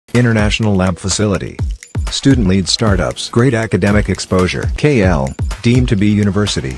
International Lab Facility. Student lead startups. Great academic exposure. KL. Deemed to be university.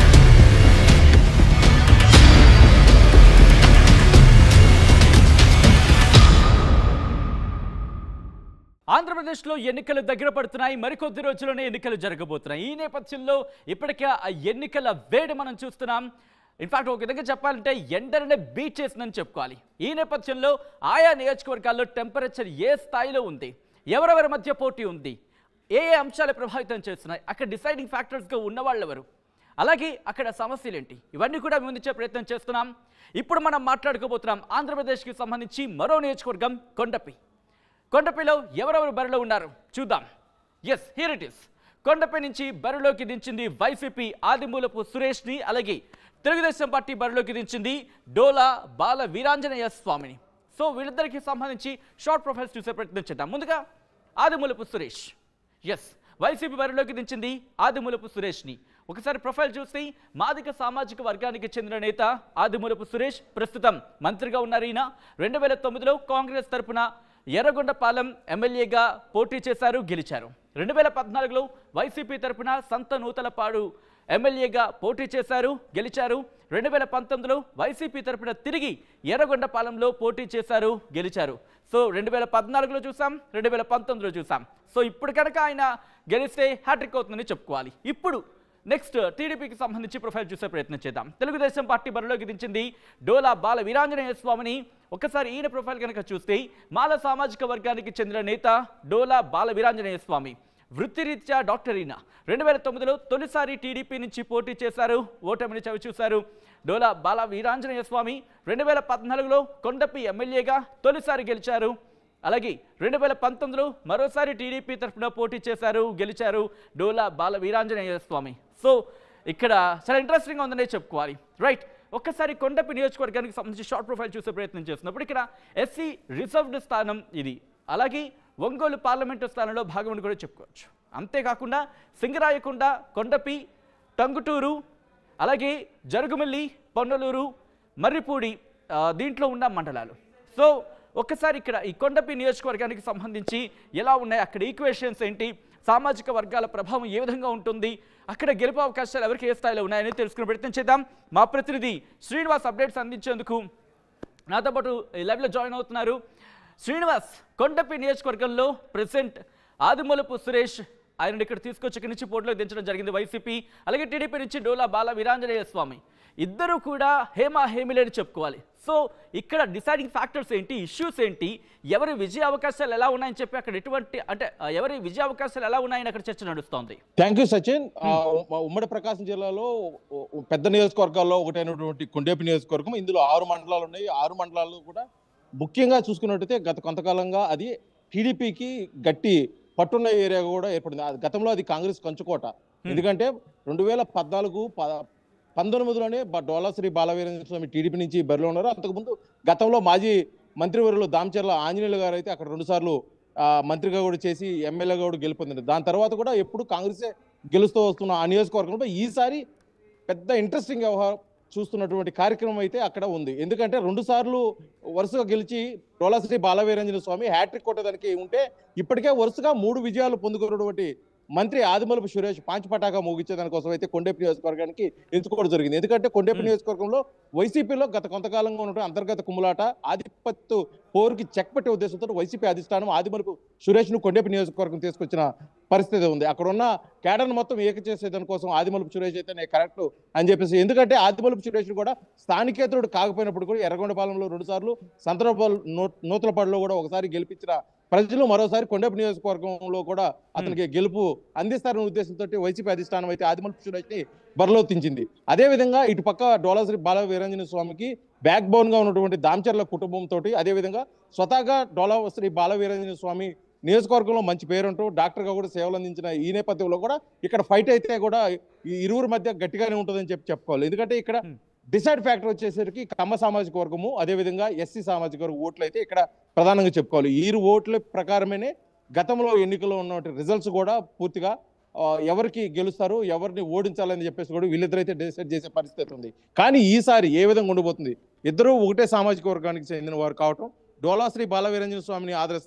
ఆంధ్రప్రదేశ్లో ఎన్నికలు దగ్గర పడుతున్నాయి మరికొద్ది రోజుల్లోనే ఎన్నికలు జరగబోతున్నాయి ఈ నేపథ్యంలో ఇప్పటికే ఆ ఎన్నికల వేడి మనం చూస్తున్నాం ఇన్ఫాక్ట్ ఒక విధంగా చెప్పాలంటే ఎండలనే బీట్ చేసిందని చెప్పుకోవాలి ఈ నేపథ్యంలో ఆయా నియోజకవర్గాల్లో టెంపరేచర్ ఏ స్థాయిలో ఉంది ఎవరెవరి మధ్య పోటీ ఉంది ఏ ఏ అంశాలు ప్రభావితం చేస్తున్నాయి అక్కడ డిసైడింగ్ ఫ్యాక్టర్స్గా ఉన్నవాళ్ళు ఎవరు అలాగే అక్కడ సమస్యలు ఏంటి ఇవన్నీ కూడా ముందుచే ప్రయత్నం చేస్తున్నాం ఇప్పుడు మనం మాట్లాడుకోబోతున్నాం ఆంధ్రప్రదేశ్కి సంబంధించి మరో నియోజకవర్గం కొండపి కొండపైలో ఎవరెవరు బరిలో ఉన్నారు చూద్దాం ఎస్ హియర్ ఇట్ ఇస్ కొండపై నుంచి బరిలోకి దించింది వైసీపీ ఆదిమూలపు సురేష్ని అలాగే తెలుగుదేశం పార్టీ బరిలోకి దించింది డోలా బాల వీరాంజనేయ స్వామిని సో వీళ్ళిద్దరికి సంబంధించి షార్ట్ ప్రొఫైల్స్ చూసే ప్రయత్నం చేద్దాం ముందుగా ఆదిమూలపు సురేష్ ఎస్ వైసీపీ బరిలోకి దించింది ఆదిమూలపు సురేష్ని ఒకసారి ప్రొఫైల్ చూసి మాదిక సామాజిక వర్గానికి చెందిన నేత ఆదిమూలపు సురేష్ ప్రస్తుతం మంత్రిగా ఉన్నారు ఈయన రెండు వేల తొమ్మిదిలో కాంగ్రెస్ తరపున ఎర్రగొండపాలెం ఎమ్మెల్యేగా పోటీ చేశారు గెలిచారు రెండు వేల పద్నాలుగులో వైసీపీ తరపున సంత నూతలపాడు ఎమ్మెల్యేగా పోటీ చేశారు గెలిచారు రెండు వేల పంతొమ్మిదిలో వైసీపీ తరపున తిరిగి ఎర్రగొండపాలెంలో పోటీ చేశారు గెలిచారు సో రెండు వేల పద్నాలుగులో చూసాం రెండు వేల పంతొమ్మిదిలో చూసాం సో ఇప్పుడు కనుక ఆయన గెలిస్తే హ్యాట్రిక్ అవుతుందని చెప్పుకోవాలి ఇప్పుడు నెక్స్ట్ టీడీపీకి సంబంధించి ప్రొఫైల్ చూసే ప్రయత్నం చేద్దాం తెలుగుదేశం పార్టీ బరిలోకి దించింది డోలా బాల వీరాంజనేయ స్వామిని ఒకసారి ఈయన ప్రొఫైల్ కనుక చూస్తే మాల సామాజిక వర్గానికి చెందిన నేత డోలా బాల వీరాంజనేయ స్వామి వృత్తిరీత్యా డాక్టర్ ఈయన రెండు వేల తొమ్మిదిలో తొలిసారి టీడీపీ నుంచి పోటీ చేశారు ఓటమిని చవి చూశారు డోలా బాల వీరాంజనేయ స్వామి రెండు వేల పద్నాలుగులో కొండపి ఎమ్మెల్యేగా తొలిసారి గెలిచారు అలాగే రెండు వేల పంతొమ్మిదిలో మరోసారి టీడీపీ తరఫున పోటీ చేశారు గెలిచారు డోలా బాల వీరాంజనేయ స్వామి సో ఇక్కడ చాలా ఇంట్రెస్టింగ్గా ఉందనే చెప్పుకోవాలి రైట్ ఒక్కసారి కొండపి నియోజకవర్గానికి సంబంధించి షార్ట్ ప్రొఫైల్ చూసే ప్రయత్నం చేస్తున్నప్పుడు ఇక్కడ ఎస్సీ రిజర్వ్డ్ స్థానం ఇది అలాగే ఒంగోలు పార్లమెంటు స్థానంలో భాగమని కూడా చెప్పుకోవచ్చు అంతేకాకుండా సింగరాయకొండ కొండపి టంగుటూరు అలాగే జరుగుమిల్లి పొన్నలూరు మర్రిపూడి ఆ, దీంట్లో ఉన్న మండలాలు సో ఒక్కసారి ఇక్కడ ఈ కొండపి నియోజకవర్గానికి సంబంధించి ఎలా ఉన్నాయి అక్కడ ఈక్వేషన్స్ ఏంటి సామాజిక వర్గాల ప్రభావం ఏ విధంగా ఉంటుంది అక్కడ గెలుపు అవకాశాలు ఎవరికి ఏ స్థాయిలో ఉన్నాయని తెలుసుకునే ప్రయత్నం చేద్దాం మా ప్రతినిధి శ్రీనివాస్ అప్డేట్స్ అందించేందుకు నాతో పాటు ఈ లైవ్లో జాయిన్ అవుతున్నారు శ్రీనివాస్ కొండపి నియోజకవర్గంలో ప్రెసెంట్ ఆదిమూలపు సురేష్ ఆయన ఇక్కడ తీసుకొచ్చి ఇక్కడి నుంచి పోటీలోకి దించడం జరిగింది వైసీపీ అలాగే టీడీపీ నుంచి డోలా బాల వీరాంజనేయ స్వామి ఇద్దరు కూడా హేమా హేమిలేని చెప్పుకోవాలి సో ఇక్కడ డిసైడింగ్ ఫ్యాక్టర్స్ ఏంటి ఇష్యూస్ ఏంటి ఎవరి విజయ అవకాశాలు ఎలా ఉన్నాయని చెప్పి అక్కడ ఎటువంటి అంటే ఆ, ఎవరి విజయ అవకాశాలు ఎలా ఉన్నాయని అక్కడ చర్చ నడుస్తోంది థ్యాంక్ యూ సచిన్ ఆ, ఉ- ఉమ్మడి ప్రకాశం జిల్లాలో ఉ- ఉ- పెద్ద నియోజకవర్గాల్లో ఒకటైనటువంటి కొండేపి నియోజకవర్గం ఇందులో ఆరు మండలాలు ఉన్నాయి ఆరు మండలాల్లో కూడా ముఖ్యంగా చూసుకున్నట్టయితే గత కొంతకాలంగా అది టీడీపీకి గట్టి పట్టున్న ఏరియా కూడా ఏర్పడింది అది గతంలో అది కాంగ్రెస్ కంచుకోట ఎందుకంటే రెండు వేల పద్నాలుగు ప- పంతొమ్మిదిలోనే బ- డోలా శ్రీ బాలవీరేంద్ర స్వామి టీడీపీ నుంచి బరిలో ఉన్నారు అంతకుముందు గతంలో మాజీ మంత్రివర్యులు దామచర్ల ఆంజనేయులు గారు అయితే అక్కడ రెండుసార్లు ఆ, మంత్రిగా కూడా చేసి ఎమ్మెల్యేగా కూడా గెలుపొందింది దాని తర్వాత కూడా ఎప్పుడు కాంగ్రెసే గెలుస్తూ వస్తున్న ఆ నియోజకవర్గంలో ఈసారి పెద్ద ఇంట్రెస్టింగ్ వ్యవహారం చూస్తున్నటువంటి కార్యక్రమం అయితే అక్కడ ఉంది ఎందుకంటే రెండు సార్లు వరుసగా గెలిచి డోలాశ్రీ బాలవీరంజన స్వామి హ్యాట్రిక్ కొట్టడానికి ఉంటే ఇప్పటికే వరుసగా మూడు విజయాలు పొందుకున్నటువంటి మంత్రి ఆదిమలపు సురేష్ పాంచపటాగా ముగించేదాని కోసం అయితే కొండేపు నియోజకవర్గానికి ఎంచుకోవడం జరిగింది ఎందుకంటే కొండేపు Hmm. నియోజకవర్గంలో వైసీపీలో గత కొంతకాలంగా ఉన్నటువంటి అంతర్గత కుమ్ములాట ఆధిపత్య పోరుకి చెక్ పెట్టే ఉద్దేశంతో వైసీపీ అధిష్టానం ఆదిమలపు సురేష్ ను కొండేపు నియోజకవర్గం తీసుకొచ్చిన పరిస్థితి ఉంది అక్కడ ఉన్న కేడర్ మొత్తం ఏక చేసే దానికోసం ఆదిమలపు సురేష్ అయితే నేను కరెక్ట్ అని చెప్పేసి ఎందుకంటే ఆదిమలపు సురేష్ కూడా స్థానికేతరుడు కాకపోయినప్పుడు కూడా ఎర్రగొండపాలెంలో రెండు సార్లు సంతరపాలు నూతలపాడులో కూడా ఒకసారి గెలిపించిన ప్రజలు మరోసారి కొండపు నియోజకవర్గంలో కూడా అతనికి గెలుపు అందిస్తారనే ఉద్దేశంతో వైసీపీ అధిష్టానం అయితే ఆదిమలపు సురేష్ ని బరిలో దించింది అదే విధంగా ఇటు పక్క డోలాశ్రీ బాల వీరంజన స్వామికి బ్యాక్ బోన్ గా ఉన్నటువంటి దామచర్ల కుటుంబంతో అదే విధంగా స్వతహాగా డోలాశ్రీ బాల వీరంజన స్వామి నియోజకవర్గంలో మంచి పేరుంటూ డాక్టర్ గా కూడా సేవలు అందించిన ఈ నేపథ్యంలో కూడా ఇక్కడ ఫైట్ అయితే కూడా ఈ ఇరువురి మధ్య గట్టిగానే ఉంటుందని చెప్పి చెప్పుకోవాలి ఎందుకంటే ఇక్కడ Hmm. డిసైడ్ ఫ్యాక్టర్ వచ్చేసరికి కమ్మ సామాజిక వర్గము అదేవిధంగా ఎస్సీ సామాజిక వర్గం ఓట్లు అయితే ఇక్కడ ప్రధానంగా చెప్పుకోవాలి ఈ ఇరు ఓట్ల ప్రకారమేనే గతంలో ఎన్నికల్లో ఉన్న రిజల్ట్స్ కూడా పూర్తిగా ఆ, ఎవరికి గెలుస్తారు ఎవరిని ఓడించాలని చెప్పేసి కూడా వీళ్ళిద్దరైతే డిసైడ్ చేసే పరిస్థితి ఉంది కానీ ఈసారి ఏ విధంగా ఉండబోతుంది ఇద్దరు ఒకటే సామాజిక వర్గానికి చెందిన వారు కావటం డోలాశ్రీ బాలవీరంజన స్వామిని ఆదరిస్తారా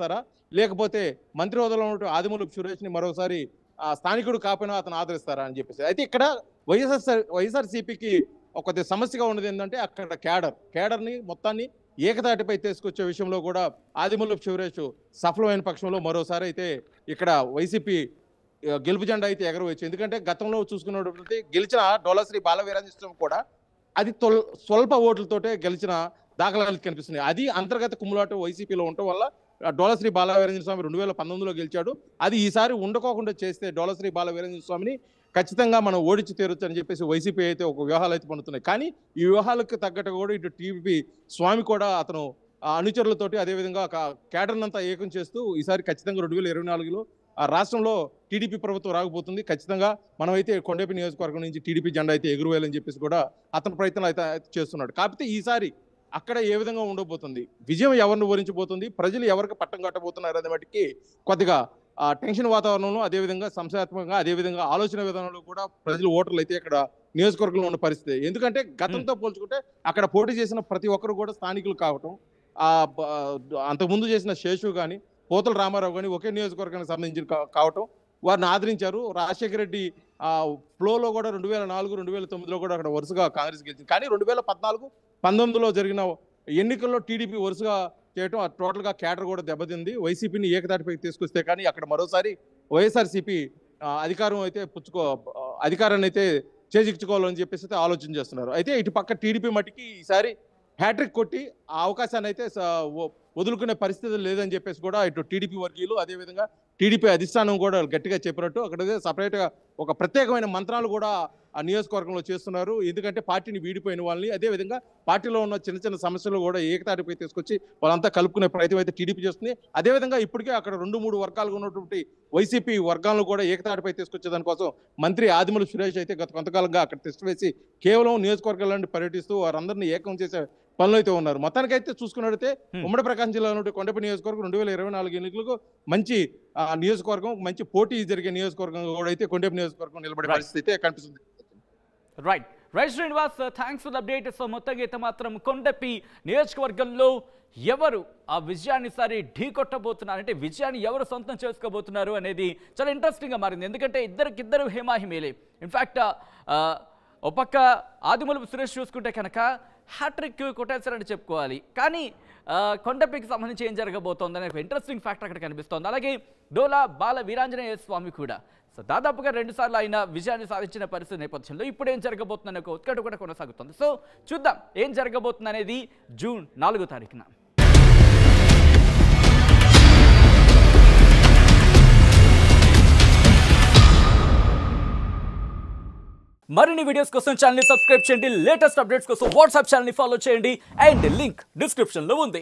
లేకపోతే మంత్రి హోదాలో ఉన్న ఆదిమూలపు సురేష్ని మరోసారి ఆ స్థానికుడు కాకపోయినా అతను ఆదరిస్తారా అని చెప్పేసి అయితే ఇక్కడ వైఎస్ఆర్ వైఎస్ఆర్సీపీకి ఒక కొద్ది సమస్యగా ఉన్నది ఏంటంటే అక్కడ క్యాడర్ క్యాడర్ని మొత్తాన్ని ఏకతాటిపై తీసుకొచ్చే విషయంలో కూడా ఆదిమూలపు శివరేష్ సఫలమైన పక్షంలో మరోసారి అయితే ఇక్కడ వైసీపీ ఆ, గెలుపు జెండా అయితే ఎగరవచ్చు ఎందుకంటే గతంలో చూసుకున్నటువంటి గెలిచిన డోలశ్రీ బాలవీరాజేశ్వరం కూడా అది తొల్ స్వల్ప ఓట్లతోటే గెలిచిన దాఖలాలు కనిపిస్తున్నాయి అది అంతర్గత కుమ్ములాట వైసీపీలో ఉండటం వల్ల ఆ డోలశ్రీ బాలవీరేంద్ర స్వామి రెండు వేల పంతొమ్మిదిలో గెలిచాడు అది ఈసారి ఉండకోకుండా చేస్తే డోలశ్రీ బాలవీరేంద్ర స్వామిని ఖచ్చితంగా మనం ఓడించి తీరొచ్చు అని చెప్పేసి వైసీపీ అయితే ఒక వ్యూహాలు అయితే పడుతున్నాయి కానీ ఈ వ్యూహాలకు తగ్గట్టు కూడా ఇటు టీడీపీ స్వామి కూడా అతను ఆ అనుచరులతోటి అదేవిధంగా ఒక క్యాడర్ని అంతా ఏకం చేస్తూ ఈసారి ఖచ్చితంగా రెండు వేల ఇరవై నాలుగులో ఆ రాష్ట్రంలో టీడీపీ ప్రభుత్వం రాకపోతుంది ఖచ్చితంగా మనమైతే కొండేపి నియోజకవర్గం నుంచి టీడీపీ జెండా అయితే ఎగురువేయాలని చెప్పేసి కూడా అతని ప్రయత్నం అయితే చేస్తున్నాడు కాకపోతే ఈసారి అక్కడ ఏ విధంగా ఉండబోతుంది విజయం ఎవరిని ఓరించబోతుంది ప్రజలు ఎవరికి పట్టం కట్టబోతున్నారు అనే వాటికి కొద్దిగా ఆ టెన్షన్ వాతావరణంలో అదేవిధంగా సంశయాత్మకంగా అదేవిధంగా ఆలోచన విధానంలో కూడా ప్రజలు ఓటర్లు అయితే ఇక్కడ నియోజకవర్గంలో ఉన్న పరిస్థితి ఎందుకంటే గతంతో పోల్చుకుంటే అక్కడ పోటీ చేసిన ప్రతి ఒక్కరు కూడా స్థానికులు కావటం ఆ బ- అంతకుముందు చేసిన శేషు కానీ పోతల రామారావు కానీ ఒకే నియోజకవర్గానికి సంబంధించిన కా- కావటం వారిని ఆదరించారు రాజశేఖర రెడ్డి ఆ ఫ్లోలో కూడా రెండు వేల నాలుగు రెండు వేల తొమ్మిదిలో కూడా అక్కడ వరుసగా కాంగ్రెస్ గెలిచింది కానీ రెండు వేల పద్నాలుగు పంతొమ్మిదిలో జరిగిన ఎన్నికల్లో టీడీపీ వరుసగా చేయటం ఆ టోటల్గా క్యాడర్ కూడా దెబ్బతింది వైసీపీని ఏకతాటిపైకి తీసుకొస్తే కానీ అక్కడ మరోసారి వైఎస్ఆర్సీపీ అధికారం అయితే పుచ్చుకో ఆ, అధికారాన్ని అయితే చేజిక్చుకోవాలని చెప్పేసి అయితే ఆలోచన చేస్తున్నారు అయితే ఇటు పక్క టీడీపీ మట్టికి ఈసారి హ్యాట్రిక్ కొట్టి ఆ అవకాశాన్ని అయితే స- వ- వదులుకునే పరిస్థితి లేదని చెప్పేసి కూడా ఇటు టీడీపీ వర్గీయులు అదేవిధంగా టీడీపీ అధిష్టానం కూడా గట్టిగా చెప్పినట్టు అక్కడ సపరేట్గా ఒక ప్రత్యేకమైన మంత్రాలు కూడా ఆ నియోజకవర్గంలో చేస్తున్నారు ఎందుకంటే పార్టీని వీడిపోయిన వాళ్ళని అదేవిధంగా పార్టీలో ఉన్న చిన్న చిన్న సమస్యలు కూడా ఏకతాటిపై తీసుకొచ్చి వాళ్ళంతా కలుపుకునే ప్రయత్నం అయితే టీడీపీ చేస్తుంది అదేవిధంగా ఇప్పటికే అక్కడ రెండు మూడు వర్గాలుగా ఉన్నటువంటి వైసీపీ వర్గాలను కూడా ఏకతాటిపై తీసుకొచ్చే దానికోసం మంత్రి ఆదిమూల సురేష్ అయితే గత కొంతకాలంగా అక్కడ టెస్ట్ వేసి కేవలం నియోజకవర్గాలను పర్యటిస్తూ వారందరినీ ఏకం చేసే పనులు అయితే ఉన్నారు మొత్తానికైతే చూసుకున్నట్టయితే Hmm. ఉమ్మడి ప్రకాశం జిల్లా నుండి కొండపి నియోజకవర్గం రెండు వేల ఇరవై నాలుగు ఎన్నికలకు మంచి ఆ, నియోజకవర్గం మంచి పోటీ జరిగే నియోజకవర్గం కూడా అయితే కొండపి నియోజకవర్గం నిలబడే Right. పరిస్థితి అయితే కనిపిస్తుంది right right Srinivas thanks for update so మొత్తంగా అయితే మాత్రం కొండపి నియోజకవర్గంలో ఎవరు ఆ విజయాన్ని సరి ఢీ కొట్టబోతున్నారు అంటే విజయాన్ని ఎవరు సొంతం చేసుకోబోతున్నారు అనేది చాలా ఇంట్రెస్టింగ్గా మారింది ఎందుకంటే ఇద్దరికిద్దరు హేమాహిమేలే ఇన్ఫ్యాక్ట్ ఒక పక్క ఆదిమూలపు సురేష్ చూసుకుంటే కనుక హ్యాట్రిక్ కొట్టేశారని చెప్పుకోవాలి కానీ ఆ, కొండపికి సంబంధించి ఏం జరగబోతోంది అనే ఒక ఇంట్రెస్టింగ్ ఫ్యాక్టర్ అక్కడ కనిపిస్తోంది అలాగే డోలా బాల వీరాంజనేయ స్వామి కూడా సో దాదాపుగా రెండు సార్లు ఆయన విజయాన్ని సాధించిన పరిస్థితి నేపథ్యంలో ఇప్పుడు ఏం జరగబోతుందనే ఒక ఉత్కంఠ కూడా కొనసాగుతుంది సో చూద్దాం ఏం జరగబోతుంది అనేది జూన్ నాలుగో తారీఖున మరిన్ని వీడియోస్ కోసం ఛానల్ సబ్స్క్రైబ్ చేయండి లేటెస్ట్ అప్డేట్స్ కోసం వాట్సాప్ ఛానల్ ఫాలో చేయండి అండ్ లింక్ డిస్క్రిప్షన్లో ఉంది